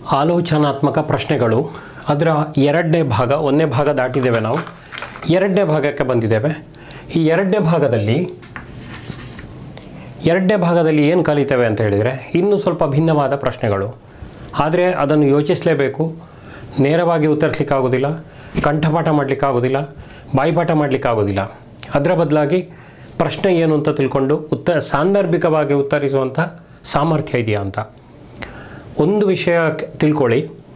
ಆಲೋಚನಾತ್ಮಕ ಪ್ರಶ್ನೆಗಳು ಅದರ ಎರಡನೇ ಭಾಗ ಒಂದನೇ ಭಾಗ ದಾಟಿದ್ದೇವೆ ನಾವು ಎರಡನೇ ಭಾಗಕ್ಕೆ ಬಂದಿದ್ದೇವೆ ಈ ಎರಡನೇ ಭಾಗದಲ್ಲಿ ಎರಡನೇ ಭಾಗದಲ್ಲಿ ಏನು ಕಲಿತೇವೆ ಅಂತ ಹೇಳಿದರೆ ಇನ್ನೂ ಸ್ವಲ್ಪ ಭಿನ್ನವಾದ ಪ್ರಶ್ನೆಗಳು ಆದರೆ ಅದನ್ನು ಯೋಚಿಸಲೇಬೇಕು ನೇರವಾಗಿ ಉತ್ತರಿಸಲಿಕ್ಕಾಗೋದಿಲ್ಲ ಕಂಠಪಾಠ ಮಾಡಲಿಕ್ಕಾಗೋದಿಲ್ಲ ಬಾಯಿಪಾಠ ಮಾಡಲಿಕ್ಕಾಗೋದಿಲ್ಲ ಅದರ ಬದಲಾಗಿ ಪ್ರಶ್ನೆ ಏನು ಅಂತ ತಿಳ್ಕೊಂಡು ಉತ್ತ ಸಾಂದರ್ಭಿಕವಾಗಿ ಉತ್ತರಿಸುವಂಥ ಸಾಮರ್ಥ್ಯ ಇದೆಯಾ ಅಂತ ಒಂದು ವಿಷಯ ಕ- ತಿಳ್ಕೊಳ್ಳಿ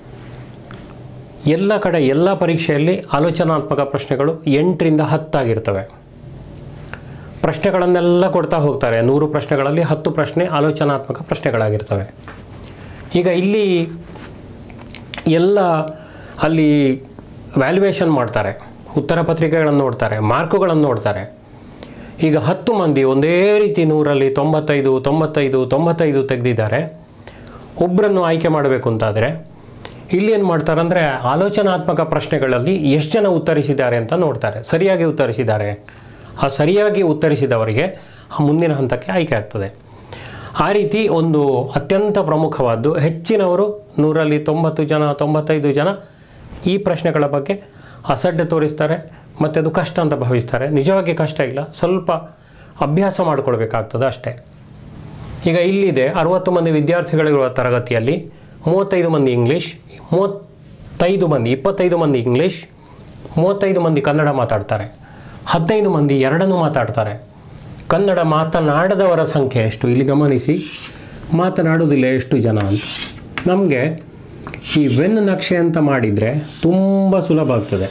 ಎಲ್ಲ ಕಡೆ ಎಲ್ಲ ಪರೀಕ್ಷೆಯಲ್ಲಿ ಆಲೋಚನಾತ್ಮಕ ಪ್ರಶ್ನೆಗಳು ಎಂಟರಿಂದ ಹತ್ತಾಗಿರ್ತವೆ ಪ್ರಶ್ನೆಗಳನ್ನೆಲ್ಲ ಕೊಡ್ತಾ ಹೋಗ್ತಾರೆ ನೂರು ಪ್ರಶ್ನೆಗಳಲ್ಲಿ ಹತ್ತು ಪ್ರಶ್ನೆ ಆಲೋಚನಾತ್ಮಕ ಪ್ರಶ್ನೆಗಳಾಗಿರ್ತವೆ ಈಗ ಇಲ್ಲಿ ಎಲ್ಲ ಅಲ್ಲಿ ವ್ಯಾಲ್ಯೂಯೇಷನ್ ಮಾಡ್ತಾರೆ ಉತ್ತರ ಪತ್ರಿಕೆಗಳನ್ನು ನೋಡ್ತಾರೆ ಮಾರ್ಕುಗಳನ್ನು ನೋಡ್ತಾರೆ ಈಗ ಹತ್ತು ಮಂದಿ ಒಂದೇ ರೀತಿ ನೂರಲ್ಲಿ ತೊಂಬತ್ತೈದು ತೊಂಬತ್ತೈದು ತೊಂಬತ್ತೈದು ತೆಗೆದಿದ್ದಾರೆ ಒಬ್ಬರನ್ನು ಆಯ್ಕೆ ಮಾಡಬೇಕು ಅಂತಾದರೆ ಇಲ್ಲಿ ಏನು ಮಾಡ್ತಾರೆ ಅಂದರೆ ಆಲೋಚನಾತ್ಮಕ ಪ್ರಶ್ನೆಗಳಲ್ಲಿ ಎಷ್ಟು ಜನ ಉತ್ತರಿಸಿದ್ದಾರೆ ಅಂತ ನೋಡ್ತಾರೆ ಸರಿಯಾಗಿ ಉತ್ತರಿಸಿದ್ದಾರೆ ಆ ಸರಿಯಾಗಿ ಉತ್ತರಿಸಿದವರಿಗೆ ಆ ಮುಂದಿನ ಹಂತಕ್ಕೆ ಆಯ್ಕೆ ಆಗ್ತದೆ ಆ ರೀತಿ ಒಂದು ಅತ್ಯಂತ ಪ್ರಮುಖವಾದ್ದು ಹೆಚ್ಚಿನವರು ನೂರಲ್ಲಿ ತೊಂಬತ್ತು ಜನ ತೊಂಬತ್ತೈದು ಜನ ಈ ಪ್ರಶ್ನೆಗಳ ಬಗ್ಗೆ ಅಸಡ್ಡೆ ತೋರಿಸ್ತಾರೆ ಮತ್ತು ಅದು ಕಷ್ಟ ಅಂತ ಭಾವಿಸ್ತಾರೆ ನಿಜವಾಗಿ ಕಷ್ಟ ಇಲ್ಲ ಸ್ವಲ್ಪ ಅಭ್ಯಾಸ ಮಾಡಿಕೊಳ್ಬೇಕಾಗ್ತದೆ ಅಷ್ಟೇ ಈಗ ಇಲ್ಲಿದೆ ಅರುವತ್ತು ಮಂದಿ ವಿದ್ಯಾರ್ಥಿಗಳಿರುವ ತರಗತಿಯಲ್ಲಿ ಮೂವತ್ತೈದು ಮಂದಿ ಇಂಗ್ಲೀಷ್ ಮೂವತ್ತೈದು ಮಂದಿ ಇಪ್ಪತ್ತೈದು ಮಂದಿ ಇಂಗ್ಲೀಷ್ ಮೂವತ್ತೈದು ಮಂದಿ ಕನ್ನಡ ಮಾತಾಡ್ತಾರೆ ಹದಿನೈದು ಮಂದಿ ಎರಡನ್ನೂ ಮಾತಾಡ್ತಾರೆ ಕನ್ನಡ ಮಾತನಾಡದವರ ಸಂಖ್ಯೆ ಎಷ್ಟು ಇಲ್ಲಿ ಗಮನಿಸಿ ಮಾತನಾಡುವುದಿಲ್ಲ ಎಷ್ಟು ಜನ ಅಂತ ನಮಗೆ ಈ ವೆನ್ ನಕ್ಷೆ ಅಂತ ಮಾಡಿದರೆ ತುಂಬ ಸುಲಭ ಆಗ್ತದೆ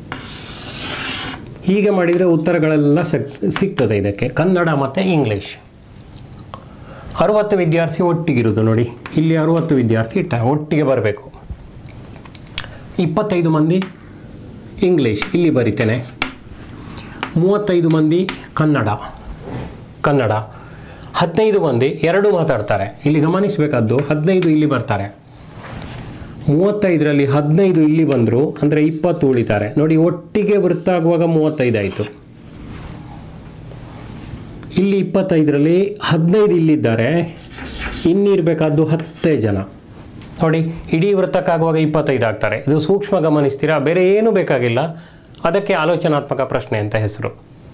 ಹೀಗೆ ಮಾಡಿದರೆ ಉತ್ತರಗಳೆಲ್ಲ ಸಿಕ್ ಸಿಗ್ತದೆ ಇದಕ್ಕೆ ಕನ್ನಡ ಮತ್ತು ಇಂಗ್ಲೀಷ್ ಅರುವತ್ತು ವಿದ್ಯಾರ್ಥಿ ಒಟ್ಟಿಗಿರೋದು ನೋಡಿ ಇಲ್ಲಿ ಅರುವತ್ತು ವಿದ್ಯಾರ್ಥಿ ಇಟ್ಟ ಒಟ್ಟಿಗೆ ಬರಬೇಕು ಇಪ್ಪತ್ತೈದು ಮಂದಿ ಇಂಗ್ಲೀಷ್ ಇಲ್ಲಿ ಬರಿತೇನೆ ಮೂವತ್ತೈದು ಮಂದಿ ಕನ್ನಡ ಕನ್ನಡ ಹದಿನೈದು ಮಂದಿ ಎರಡು ಮಾತಾಡ್ತಾರೆ ಇಲ್ಲಿ ಗಮನಿಸಬೇಕಾದ್ದು ಹದಿನೈದು ಇಲ್ಲಿ ಬರ್ತಾರೆ ಮೂವತ್ತೈದರಲ್ಲಿ ಹದಿನೈದು ಇಲ್ಲಿ ಬಂದರು ಅಂದರೆ ಇಪ್ಪತ್ತು ಉಳಿತಾರೆ ನೋಡಿ ಒಟ್ಟಿಗೆ ವೃತ್ತಾಗುವಾಗ ಮೂವತ್ತೈದು ಆಯಿತು ಇಲ್ಲಿ ಇಪ್ಪತ್ತೈದರಲ್ಲಿ ಹದಿನೈದು ಇಲ್ಲಿದ್ದಾರೆ ಇನ್ನಿರಬೇಕಾದ್ದು ಹತ್ತೇ ಜನ ನೋಡಿ ಇಡೀ ವೃತ್ತಕ್ಕಾಗುವಾಗ ಇಪ್ಪತ್ತೈದು ಆಗ್ತಾರೆ ಇದು ಸೂಕ್ಷ್ಮ ಗಮನಿಸ್ತೀರಾ ಬೇರೆ ಏನೂ ಬೇಕಾಗಿಲ್ಲ ಅದಕ್ಕೆ ಆಲೋಚನಾತ್ಮಕ ಪ್ರಶ್ನೆ ಅಂತ ಹೆಸರು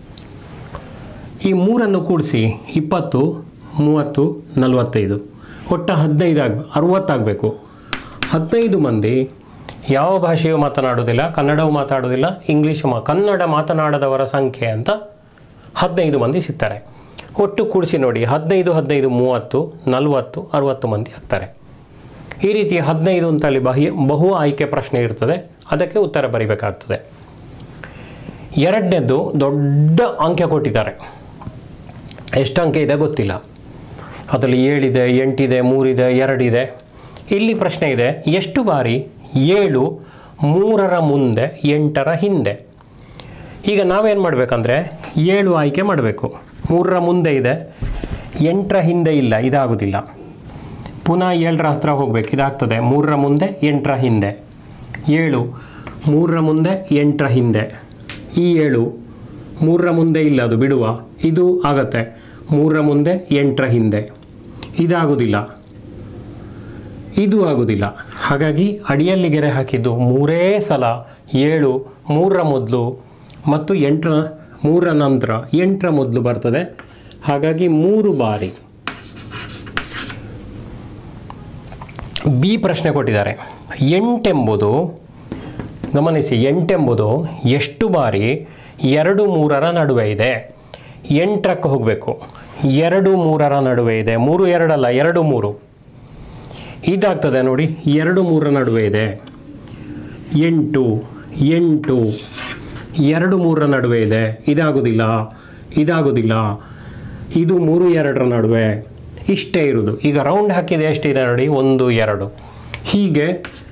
ಈ ಮೂರನ್ನು ಕೂಡಿಸಿ ಇಪ್ಪತ್ತು ಮೂವತ್ತು ನಲವತ್ತೈದು ಒಟ್ಟ ಹದಿನೈದು ಆಗ ಅರುವತ್ತಾಗಬೇಕು ಹದಿನೈದು ಮಂದಿ ಯಾವ ಭಾಷೆಯೂ ಮಾತನಾಡೋದಿಲ್ಲ ಕನ್ನಡವೂ ಮಾತಾಡೋದಿಲ್ಲ ಇಂಗ್ಲೀಷು ಮಾ ಕನ್ನಡ ಮಾತನಾಡದವರ ಸಂಖ್ಯೆ ಅಂತ ಹದಿನೈದು ಮಂದಿ ಸಿಗ್ತಾರೆ ಒಟ್ಟು ಕೂಡಿಸಿ ನೋಡಿ ಹದಿನೈದು ಹದಿನೈದು ಮೂವತ್ತು ನಲವತ್ತು ಅರುವತ್ತು ಮಂದಿ ಆಗ್ತಾರೆ ಈ ರೀತಿ ಹದಿನೈದು ಅಂತ ಅಲ್ಲಿ ಬಾಹ್ಯ ಬಹು ಆಯ್ಕೆ ಪ್ರಶ್ನೆ ಇರ್ತದೆ ಅದಕ್ಕೆ ಉತ್ತರ ಬರಿಬೇಕಾಗ್ತದೆ ಎರಡನೇದು ದೊಡ್ಡ ಅಂಕೆ ಕೊಟ್ಟಿದ್ದಾರೆ ಎಷ್ಟು ಅಂಕೆ ಇದೆ ಗೊತ್ತಿಲ್ಲ ಅದರಲ್ಲಿ ಏಳಿದೆ ಎಂಟಿದೆ ಮೂರಿದೆ ಎರಡಿದೆ ಇಲ್ಲಿ ಪ್ರಶ್ನೆ ಇದೆ ಎಷ್ಟು ಬಾರಿ ಏಳು ಮೂರರ ಮುಂದೆ ಎಂಟರ ಹಿಂದೆ ಈಗ ನಾವೇನು ಮಾಡಬೇಕಂದ್ರೆ ಏಳು ಆಯ್ಕೆ ಮಾಡಬೇಕು ಮೂರರ ಮುಂದೆ ಇದೆ ಎಂಟರ ಹಿಂದೆ ಇಲ್ಲ ಇದಾಗೋದಿಲ್ಲ ಪುನಃ ಏಳರ ಹತ್ರ ಹೋಗ್ಬೇಕು ಇದಾಗ್ತದೆ ಮೂರರ ಮುಂದೆ ಎಂಟರ ಹಿಂದೆ ಏಳು ಮೂರರ ಮುಂದೆ ಎಂಟರ ಹಿಂದೆ ಈ ಏಳು ಮೂರರ ಮುಂದೆ ಇಲ್ಲ ಅದು ಬಿಡುವ ಇದು ಆಗತ್ತೆ ಮೂರರ ಮುಂದೆ ಎಂಟರ ಹಿಂದೆ ಇದಾಗೋದಿಲ್ಲ ಇದು ಆಗೋದಿಲ್ಲ ಹಾಗಾಗಿ ಅಡಿಯಲ್ಲಿ ಗೆರೆ ಹಾಕಿದ್ದು ಮೂರೇ ಸಲ ಏಳು ಮೂರರ ಮೊದಲು ಮತ್ತು ಎಂಟರ ಮೂರರ ನಂತರ ಎಂಟರ ಮೊದಲು ಬರ್ತದೆ ಹಾಗಾಗಿ ಮೂರು ಬಾರಿ ಬಿ ಪ್ರಶ್ನೆ ಕೊಟ್ಟಿದ್ದಾರೆ ಎಂಟೆಂಬುದು ಗಮನಿಸಿ ಎಂಟೆಂಬುದು ಎಷ್ಟು ಬಾರಿ ಎರಡು ಮೂರರ ನಡುವೆ ಇದೆ ಎಂಟರಕ್ಕೆ ಹೋಗಬೇಕು ಎರಡು ಮೂರರ ನಡುವೆ ಇದೆ ಮೂರು ಎರಡಲ್ಲ ಎರಡು ಮೂರು ಇದಾಗ್ತದೆ ನೋಡಿ ಎರಡು ಮೂರರ ನಡುವೆ ಇದೆ ಎಂಟು ಎಂಟು ಎರಡು ಮೂರರ ನಡುವೆ ಇದೆ ಇದಾಗೋದಿಲ್ಲ ಇದಾಗೋದಿಲ್ಲ ಇದು ಮೂರು ಎರಡರ ನಡುವೆ ಇಷ್ಟೇ ಇರೋದು ಈಗ ರೌಂಡ್ ಹಾಕಿದೆ ಎಷ್ಟಿದೆ ನೋಡಿ ಒಂದು ಎರಡು ಹೀಗೆ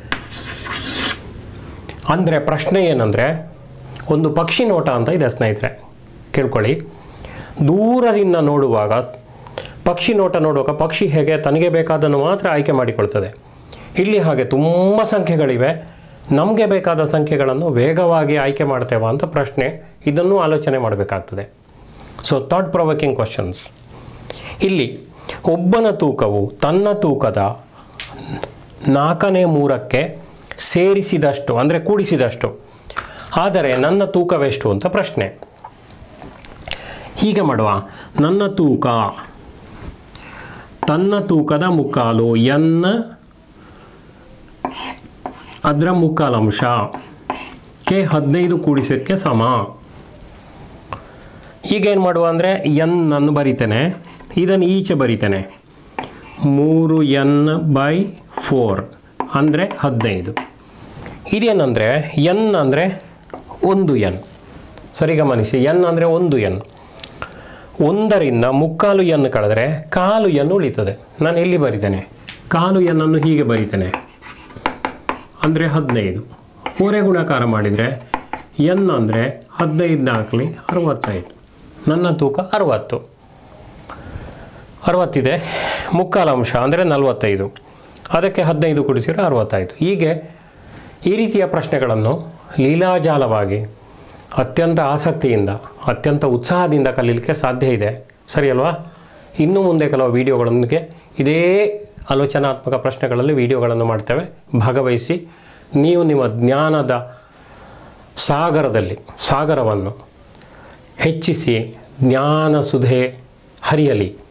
ಅಂದರೆ ಪ್ರಶ್ನೆ ಏನಂದರೆ ಒಂದು ಪಕ್ಷಿ ನೋಟ ಅಂತ ಇದೆ ಸ್ನೇಹಿತರೆ ಕೇಳ್ಕೊಳ್ಳಿ ದೂರದಿಂದ ನೋಡುವಾಗ ಪಕ್ಷಿ ನೋಟ ನೋಡುವಾಗ ಪಕ್ಷಿ ಹೇಗೆ ತನಗೆ ಬೇಕಾದನ್ನು ಮಾತ್ರ ಆಯ್ಕೆ ಮಾಡಿಕೊಳ್ತದೆ ಇಲ್ಲಿ ಹಾಗೆ ತುಂಬ ಸಂಖ್ಯೆಗಳಿವೆ ನಮಗೆ ಬೇಕಾದ ಸಂಖ್ಯೆಗಳನ್ನು ವೇಗವಾಗಿ ಆಯ್ಕೆ ಮಾಡ್ತೇವಾ ಅಂತ ಪ್ರಶ್ನೆ ಇದನ್ನು ಆಲೋಚನೆ ಮಾಡಬೇಕಾಗ್ತದೆ ಸೊ ಥಾಟ್ ಪ್ರೊವೋಕಿಂಗ್ ಕ್ವಶನ್ಸ್ ಇಲ್ಲಿ ಒಬ್ಬನ ತೂಕವು ತನ್ನ ತೂಕದ ನಾಲ್ಕನೇ ಮೂರಕ್ಕೆ ಸೇರಿಸಿದಷ್ಟು ಅಂದರೆ ಕೂಡಿಸಿದಷ್ಟು ಆದರೆ ನನ್ನ ತೂಕವೆಷ್ಟು ಅಂತ ಪ್ರಶ್ನೆ ಹೀಗೆ ಮಾಡುವ ನನ್ನ ತೂಕ ತನ್ನ ತೂಕದ ಮುಕ್ಕಾಲು ಎನ್ ಅದರ ಮುಕ್ಕಾಲಂಶ ಕೆ ಹದಿನೈದು ಕೂಡಿಸೋಕ್ಕೆ ಸಮ ಈಗೇನು ಮಾಡುವ ಅಂದರೆ ಎನ್ ಅನ್ನು ಬರಿತೇನೆ ಇದನ್ನು ಈಚೆ ಬರಿತೇನೆ ಮೂರು ಎನ್ ಬೈ ಫೋರ್ ಅಂದರೆ ಹದಿನೈದು ಇದೇನಂದರೆ ಎನ್ ಅಂದರೆ ಒಂದು ಎನ್ ಸರಿ ಗಮನಿಸಿ ಎನ್ ಅಂದರೆ ಒಂದು ಎನ್ ಒಂದರಿಂದ ಮುಕ್ಕಾಲು ಎನ್ ಕಳೆದ್ರೆ ಕಾಲು ಎನ್ ಉಳಿತದೆ ನಾನು ಎಲ್ಲಿ ಬರಿತೇನೆ ಕಾಲು ಎನ್ನನ್ನು ಹೀಗೆ ಬರಿತೇನೆ ಅಂದರೆ ಹದಿನೈದು ಮೂರೇ ಗುಣಾಕಾರ ಮಾಡಿದರೆ ಎನ್ ಅಂದರೆ ಹದಿನೈದು ನಾಲ್ಕಲಿ ಅರವತ್ತೈದು ನನ್ನ ತೂಕ ಅರವತ್ತು ಅರವತ್ತಿದೆ ಮುಕ್ಕಾಲಂಶ ಅಂದರೆ ನಲವತ್ತೈದು ಅದಕ್ಕೆ ಹದಿನೈದು ಕೂಡಿಸಿದ್ರೆ ಅರವತ್ತೈದು ಹೀಗೆ ಈ ರೀತಿಯ ಪ್ರಶ್ನೆಗಳನ್ನು ಲೀಲಾಜಾಲವಾಗಿ ಅತ್ಯಂತ ಆಸಕ್ತಿಯಿಂದ ಅತ್ಯಂತ ಉತ್ಸಾಹದಿಂದ ಕಲೀಲಿಕ್ಕೆ ಸಾಧ್ಯ ಇದೆ ಸರಿ ಅಲ್ವಾ ಇನ್ನು ಮುಂದೆ ಕೆಲವು ವಿಡಿಯೋಗಳೊಂದಿಗೆ ಇದೇ ಆಲೋಚನಾತ್ಮಕ ಪ್ರಶ್ನೆಗಳಲ್ಲಿ ವಿಡಿಯೋಗಳನ್ನು ಮಾಡ್ತೇವೆ ಭಾಗವಹಿಸಿ ನೀವು ನಿಮ್ಮ ಜ್ಞಾನದ ಸಾಗರದಲ್ಲಿ ಸಾಗರವನ್ನು ಹೆಚ್ಚಿಸಿ ಜ್ಞಾನ ಸುಧೆ ಹರಿಯಲಿ